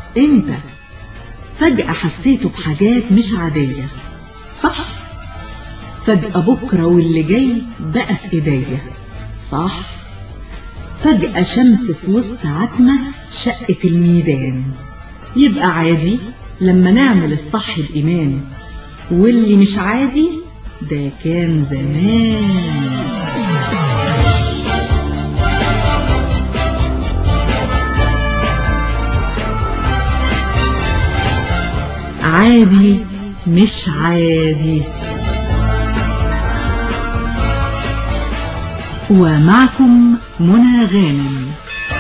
امتى فجأة حسيته بحاجات مش عادية صح فجأة بكرة واللي جاي بقى في ايديا صح فجأة شمس في وسط عتمة شقت الميدان يبقى عادي لما نعمل الصح بإيمان واللي مش عادي ده كان زمان عادي مش عادي ومعكم منى غانم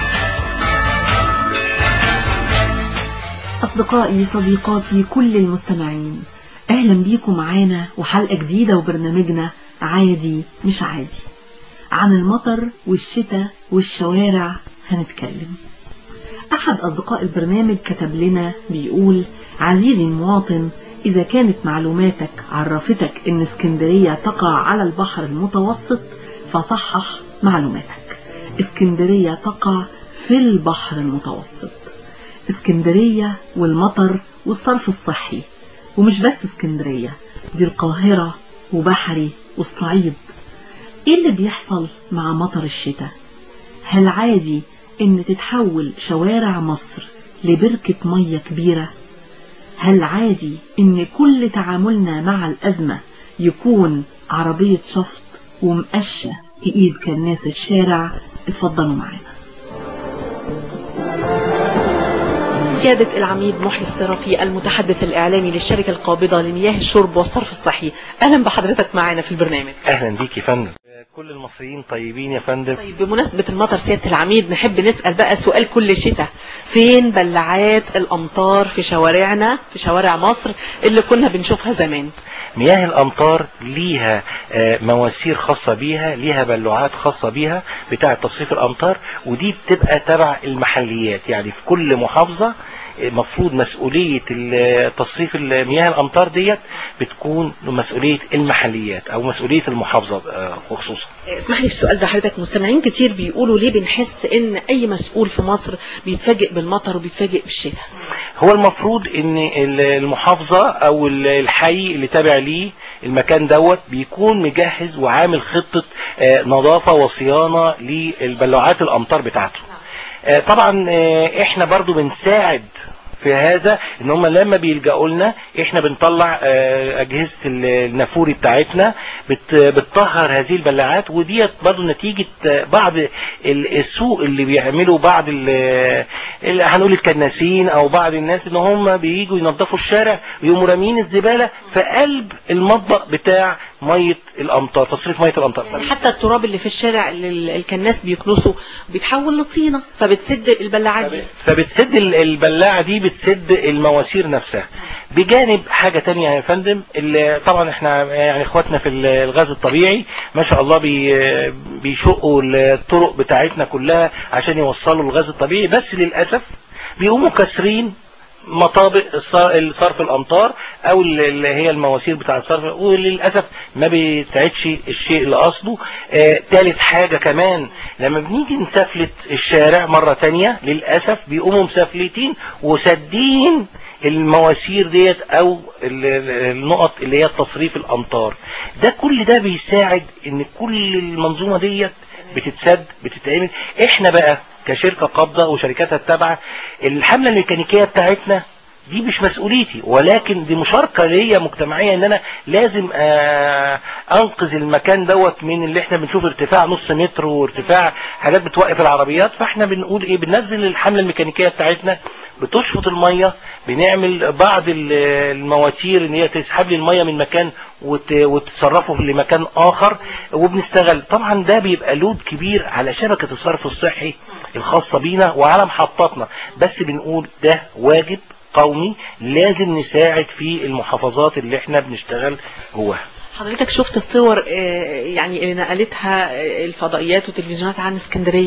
أصدقائي صديقاتي كل المستمعين أهلا بيكم معانا وحلقة جديدة وبرنامجنا عادي مش عادي عن المطر والشتاء والشوارع هنتكلم أحد أصدقاء البرنامج كتب لنا بيقول عزيزي المواطن إذا كانت معلوماتك عرفتك إن اسكندرية تقع على البحر المتوسط فصحح معلوماتك اسكندرية تقع في البحر المتوسط اسكندرية والمطر والصرف الصحي ومش بس اسكندرية دي القاهرة وبحري والصعيد ايه اللي بيحصل مع مطر الشتاء هل عادي ان تتحول شوارع مصر لبركة مية كبيرة هل عادي ان كل تعاملنا مع الازمة يكون عربية شفط ومقشة في ايد كناس الشارع اتفضلوا معانا سيادة العميد محي الصرافي المتحدث الإعلامي للشركة القابضة لمياه الشرب والصرف الصحي أهلا بحضرتك معنا في البرنامج اهلا بيك يا فندم كل المصريين طيبين يا فندم طيب بمناسبة المطر سيادة العميد نحب نسأل بقى سؤال كل شتاء فين بلعات الأمطار في شوارعنا في شوارع مصر اللي كنا بنشوفها زمان مياه الامطار ليها آه، مواسير خاصة بيها ليها بلوعات خاصة بيها بتاعة تصريف الامطار ودي بتبقى تبع المحليات يعني في كل محافظة مفروض مسؤولية ال- تصريف المياه الامطار ديت بتكون مسؤولية المحليات او مسؤولية المحافظة آه، خصوصا اسمح لي في السؤال ده حضرتك مستمعين كتير بيقولوا ليه بنحس ان اي مسؤول في مصر بيتفاجئ بالمطر وبيتفاجئ بالشتاء هو المفروض ان ال- المحافظة او ال- الحي اللي تابع ليه المكان دوت بيكون مجهز وعامل خطة آه، نظافة وصيانة للبلوعات الامطار بتاعته آه، طبعا آه، احنا برضو بنساعد في هذا ان هم لما بيلجأوا لنا احنا بنطلع آه، اجهزة ال- النافوري بتاعتنا بت- بتطهر هذه البلاعات وديت برضو نتيجة آه، بعض ال- السوء اللي بيعملوا بعض ال- ال- هنقول الكناسين او بعض الناس ان هم بييجوا ينظفوا الشارع ويقوموا راميين الزبالة في قلب المطبق بتاع مية الامطار تصريف مية الامطار حتى التراب اللي في الشارع اللي ال- الكناس بيكنسوا بيتحول لطينة فبتسد البلاعات دي فبتسد ال- البلاعة دي بتسد المواسير نفسها بجانب حاجة تانية يا فندم اللي طبعا احنا يعني اخواتنا في ال- الغاز الطبيعي ما شاء الله بي بيشقوا الطرق بتاعتنا كلها عشان يوصلوا الغاز الطبيعي بس للأسف بيقوموا كاسرين مطابق الص- صرف الامطار او ال- اللي هي المواسير بتاع الصرف وللاسف ما بيتعدش الشيء اللي قصده آه تالت حاجة كمان لما بنيجي نسفلت الشارع مرة تانية للاسف بيقوموا مسفلتين وسدين المواسير ديت او ال- ال- النقط اللي هي تصريف الامطار ده كل ده بيساعد ان كل المنظومة ديت بتتسد بتتعمل احنا بقى كشركة قابضة وشركاتها التابعة الحملة الميكانيكية بتاعتنا دي مش مسؤوليتي ولكن دي مشاركة ليا مجتمعية ان انا لازم آه انقذ المكان دوت من اللي احنا بنشوف ارتفاع نص متر وارتفاع حاجات بتوقف العربيات فاحنا بنقول ايه بننزل الحملة الميكانيكية بتاعتنا بتشفط المية بنعمل بعض ال- المواتير ان هي تسحب لي المية من مكان وت- وتصرفه لمكان اخر وبنشتغل طبعا ده بيبقى لود كبير على شبكة الصرف الصحي الخاصة بينا وعلى محطاتنا بس بنقول ده واجب قومي لازم نساعد في المحافظات اللي احنا بنشتغل جواها حضرتك شفت الصور آه، يعني اللي نقلتها آه، الفضائيات والتلفزيونات عن اسكندرية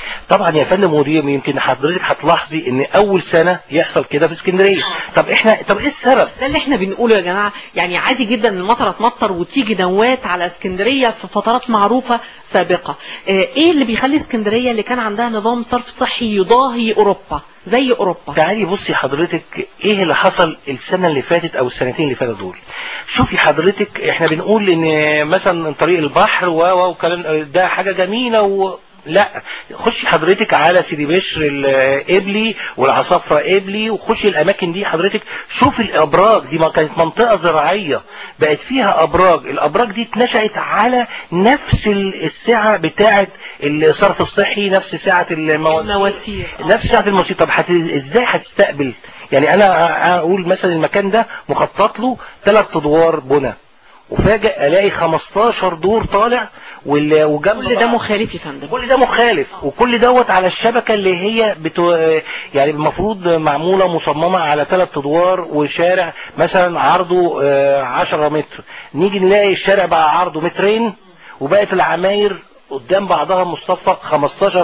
طبعا يا فندم ودي يمكن حضرتك هتلاحظي ان اول سنه يحصل كده في اسكندريه طب احنا طب ايه السبب ده اللي احنا بنقوله يا جماعة يعني عادي جدا المطر تمطر وتيجي نوات على اسكندرية في فترات معروفة سابقة اه، ايه اللي بيخلي اسكندرية اللي كان عندها نظام صرف صحي يضاهي اوروبا زي اوروبا تعالي بصي حضرتك ايه اللي حصل السنة اللي فاتت او السنتين اللي فاتوا دول شوفي حضرتك احنا بنقول ان مثلا طريق البحر و و وكلام ده حاجة جميلة و لا خشي حضرتك على سيدي بشر القبلي والعصافرة قبلي وخشي الاماكن دي حضرتك شوفي الابراج دي ما كانت منطقة زراعية بقت فيها ابراج الابراج دي اتنشأت على نفس السعة بتاعة الصرف الصحي نفس سعة المواسير مواسير نفس ساعة الموسيقى طب حت... ازاي هتستقبل يعني انا اقول مثلا المكان ده مخطط له ثلاث ادوار بنى وفاجئ الاقي 15 دور طالع وال- وجنب كل ده بعض. مخالف يا فندم كل ده مخالف وكل دوت على الشبكة اللي هي بتو... يعني المفروض معمولة مصممة على ثلاث ادوار وشارع مثلا عرضه آه، 10 متر نيجي نلاقي الشارع بقى عرضه مترين وبقت العماير قدام بعضها مصطفى 15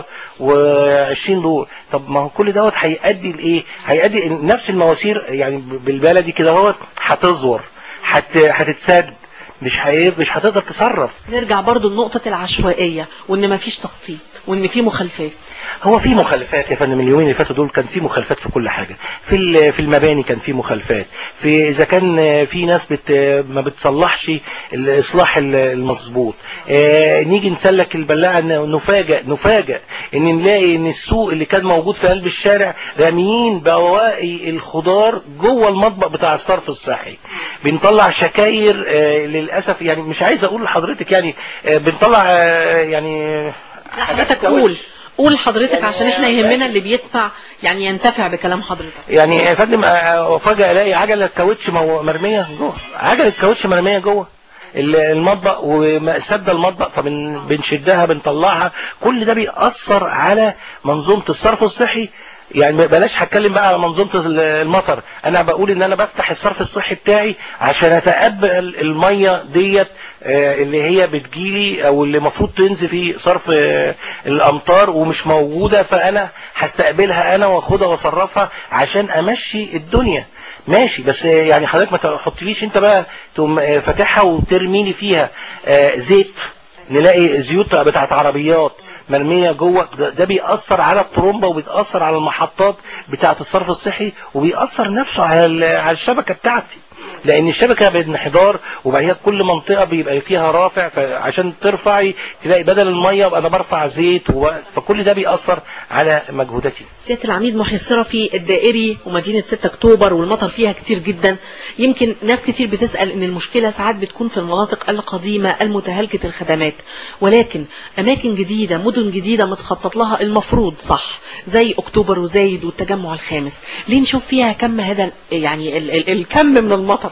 و20 دور طب ما هو كل دوت هيؤدي لايه هيؤدي إن نفس المواسير يعني بالبلدي كده هو هتزور هت... هتتسد مش هي... مش هتقدر تصرف نرجع برضو لنقطة العشوائية وان مفيش تخطيط وان في مخالفات هو في مخالفات يا فندم اليومين اللي فاتوا دول كان في مخالفات في كل حاجة في ال- في المباني كان في مخالفات في اذا كان في ناس بت ما بتصلحش الاصلاح ال- المظبوط آه، نيجي نسلك البلاعة ن- نفاجئ نفاجئ ان نلاقي ان السوق اللي كان موجود في قلب الشارع راميين بواقي الخضار جوه المطبخ بتاع الصرف الصحي بنطلع شكاير آه، للاسف يعني مش عايز اقول لحضرتك يعني آه، بنطلع آه، يعني لا حاجات حضرتك كويس. قول قول حضرتك يعني عشان احنا يهمنا اللي بيسمع يعني ينتفع بكلام حضرتك يعني يا فندم آه، فجأة الاقي عجلة كاوتش مو- مرمية جوه عجلة كاوتش مرمية جوه ال- المطبخ وسد المطبخ فبنشدها بنطلعها كل ده بيأثر على منظومة الصرف الصحي يعني بلاش هتكلم بقى على منظومة ال- المطر انا بقول ان انا بفتح الصرف الصحي بتاعي عشان اتقبل المية ديت آه، اللي هي بتجيلي او اللي المفروض تنزل في صرف آه، الامطار ومش موجودة فانا هستقبلها انا واخدها واصرفها عشان امشي الدنيا ماشي بس آه، يعني حضرتك ما تحطليش انت بقى تقوم آه، فاتحها وترميلي فيها آه، زيت نلاقي زيوت بتاعت عربيات مرمية جوه ده, ده بيأثر على الطرمبة وبيتأثر على المحطات بتاعة الصرف الصحي وبيأثر نفسه على ال- على الشبكة بتاعتي لان الشبكة بانحدار وبعدها كل منطقة بيبقى فيها رافع فعشان ترفعي تلاقي بدل المية يبقى انا برفع زيت و... فكل ده بيأثر على مجهوداتي سيادة العميد محي الصرفي الدائري ومدينة 6 اكتوبر والمطر فيها كتير جدا يمكن ناس كتير بتسأل ان المشكلة ساعات بتكون في المناطق القديمة المتهالكة الخدمات ولكن اماكن جديدة مدن جديدة متخطط لها المفروض صح زي اكتوبر وزايد والتجمع الخامس ليه نشوف فيها كم هذا ال- يعني ال ال الكم من المطر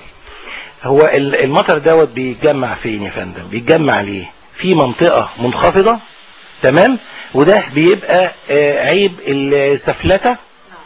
هو ال- المطر دوت بيتجمع فين يا فندم بيتجمع ليه في منطقة منخفضة تمام وده بيبقى آه، عيب السفلتة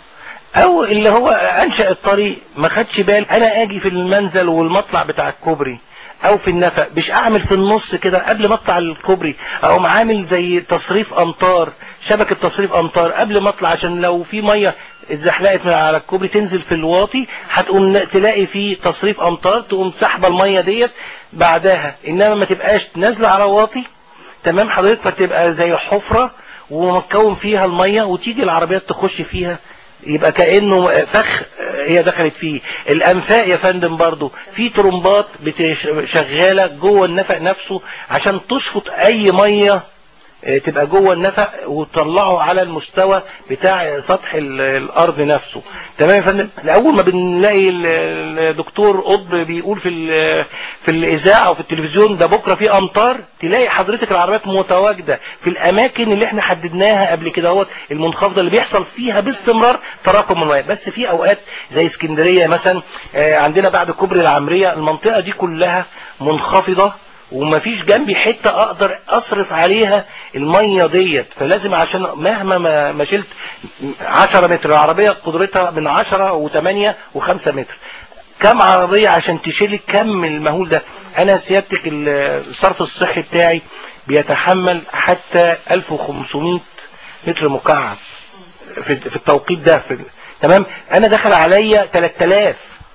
او اللي هو انشأ الطريق ما خدش بال انا اجي في المنزل والمطلع بتاع الكوبري او في النفق مش اعمل في النص كده قبل ما اطلع الكوبري اقوم عامل زي تصريف امطار شبكة تصريف امطار قبل ما اطلع عشان لو في مية اتزحلقت من على الكوبري تنزل في الواطي هتقوم تلاقي في تصريف امطار تقوم سحبه المية ديت بعدها انما ما تبقاش نازلة على واطي تمام حضرتك فتبقى زي حفرة ومكون فيها المية وتيجي العربيات تخش فيها يبقى كأنه فخ هي دخلت فيه الأنفاق يا فندم برضو في ترمبات بتش- شغالة جوه النفق نفسه عشان تشفط أي مية آه، تبقى جوه النفق وتطلعه على المستوى بتاع سطح ال- الارض نفسه تمام يا فندم اول ما بنلاقي ال- الدكتور قطب بيقول في ال- في الاذاعه او في التلفزيون ده بكره في امطار تلاقي حضرتك العربيات متواجده في الاماكن اللي احنا حددناها قبل كده اهوت المنخفضه اللي بيحصل فيها باستمرار تراكم المياه بس في اوقات زي اسكندريه مثلا آه، عندنا بعد كوبري العمريه المنطقه دي كلها منخفضه ومفيش جنبي حتة اقدر اصرف عليها المية ديت فلازم عشان مهما ما ما شلت 10 متر العربية قدرتها من 10 و8 و5 متر كم عربية عشان تشيل كم المهول ده انا سيادتك ال- الصرف الصحي بتاعي بيتحمل حتى 1500 متر مكعب في في التوقيت ده في تمام انا دخل عليا 3000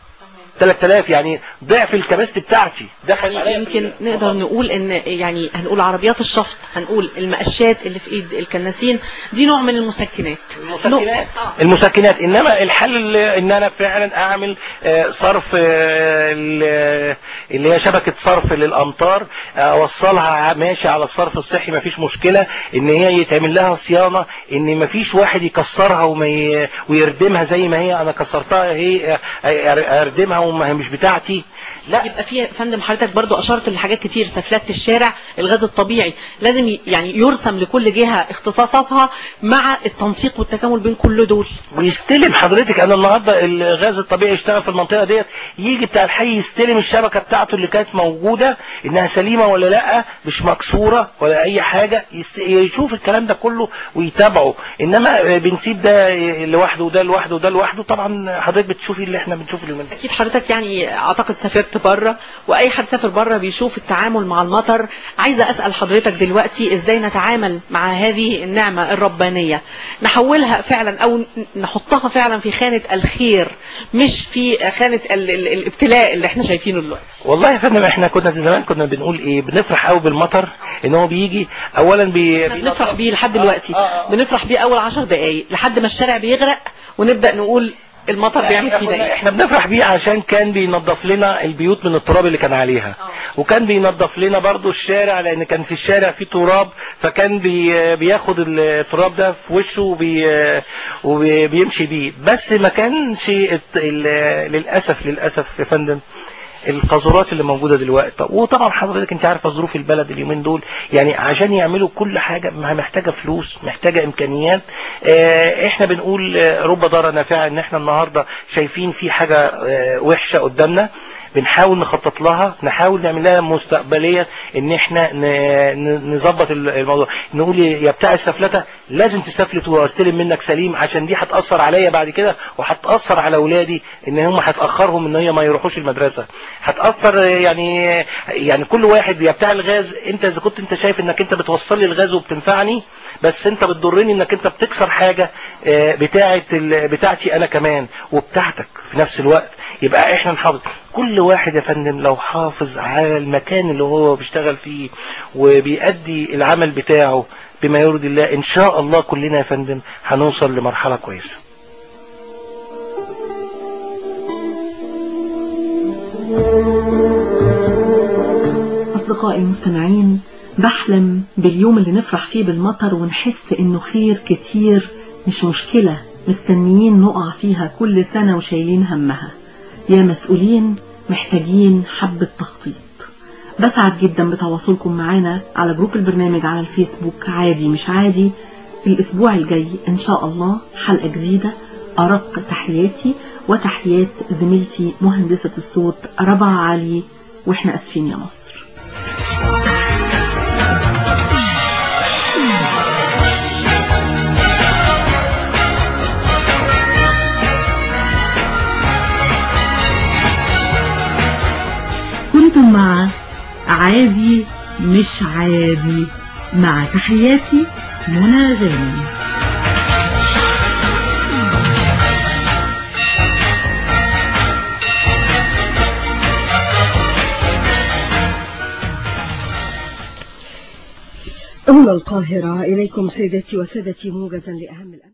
3000 يعني ضعف الكباستي بتاعتي دخل عليا يمكن نقدر نقول ان يعني هنقول عربيات الشفط هنقول المقشات اللي في ايد الكناسين دي نوع من المسكنات المسكنات المسكنات انما الحل اللي ان انا فعلا اعمل آه، صرف آه، ال- اللي هي شبكة صرف للامطار آه، اوصلها ماشي على الصرف الصحي مفيش مشكلة ان هي يتعمل لها صيانة ان مفيش واحد يكسرها وما ي- ويردمها زي ما هي انا كسرتها هي آه، اردمها وما هي مش بتاعتي لا يبقى في يا فندم حضرتك برضو اشرت لحاجات كتير سفلات الشارع الغاز الطبيعي لازم ي- يعني يرسم لكل جهة اختصاصاتها مع التنسيق والتكامل بين كل دول ويستلم حضرتك انا النهارده الغاز الطبيعي يشتغل في المنطقه ديت يجي بتاع الحي يستلم الشبكه بتاعته اللي كانت موجوده انها سليمه ولا لا مش مكسوره ولا اي حاجه يست- يشوف الكلام ده كله ويتابعه انما بنسيب ده لوحده وده لوحده وده لوحده طبعا حضرتك بتشوفي اللي احنا بنشوف اللي من اكيد حضرتك يعني اعتقد سافرت بره واي حد سافر بره بيشوف التعامل مع المطر عايزه اسال حضرتك دلوقتي ازاي نتعامل مع هذه النعمه الربانيه نحولها فعلا او ن- نحطها فعلا في خانه الخير مش في خانه ال ال الابتلاء اللي احنا شايفينه دلوقتي والله يا فندم احنا كنا زمان كنا بنقول ايه بنفرح قوي بالمطر ان هو بيجي اولا بي احنا بنفرح بيه لحد دلوقتي آه، آه، آه. بنفرح بيه اول عشر دقايق لحد ما الشارع بيغرق ونبدا نقول المطر بيعمل احنا, فينا كنا- ايه احنا بنفرح بيه عشان كان بينظف لنا البيوت من التراب اللي كان عليها وكان بينظف لنا برضو الشارع لان كان في الشارع في تراب فكان بي بياخد التراب ده في وشه وبي وبيمشي بيه بس ما كانش الت- ال- للاسف للاسف يا فندم القاذورات اللي موجودة دلوقتي طب وطبعا حضرتك انت عارفة ظروف البلد اليومين دول يعني عشان يعملوا كل حاجة ما محتاجة فلوس محتاجة امكانيات اه احنا بنقول اه رب ضارة نافعة ان احنا النهاردة شايفين في حاجة اه وحشة قدامنا بنحاول نخطط لها نحاول نعمل لها مستقبلية ان احنا ن- ن- نظبط ال- الموضوع نقول يا بتاع السفلتة لازم تسفلت واستلم منك سليم عشان دي هتأثر عليا بعد كده وهتأثر على اولادي ان هم هتأخرهم ان هي ما يروحوش المدرسة هتأثر يعني يعني كل واحد يا بتاع الغاز انت اذا كنت انت شايف انك انت بتوصل لي الغاز وبتنفعني بس انت بتضرني انك انت بتكسر حاجة آه، بتاعه ال- بتاعتي انا كمان وبتاعتك في نفس الوقت يبقى احنا نحافظ كل واحد يا فندم لو حافظ على المكان اللي هو بيشتغل فيه وبيأدي العمل بتاعه بما يرضي الله ان شاء الله كلنا يا فندم هنوصل لمرحلة كويسة أصدقائي المستمعين بحلم باليوم اللي نفرح فيه بالمطر ونحس إنه خير كتير مش مشكلة مستنيين نقع فيها كل سنة وشايلين همها يا مسؤولين محتاجين حبة تخطيط بسعد جدا بتواصلكم معانا على جروب البرنامج على الفيسبوك عادي مش عادي الأسبوع الجاي إن شاء الله حلقة جديدة أرق تحياتي وتحيات زميلتي مهندسة الصوت ربع علي وإحنا أسفين يا مصر كنتم مع عادي مش عادي مع تحياتي منى غانم هنا القاهرة إليكم سيدتي وسادتي موجزا لأهم الأمر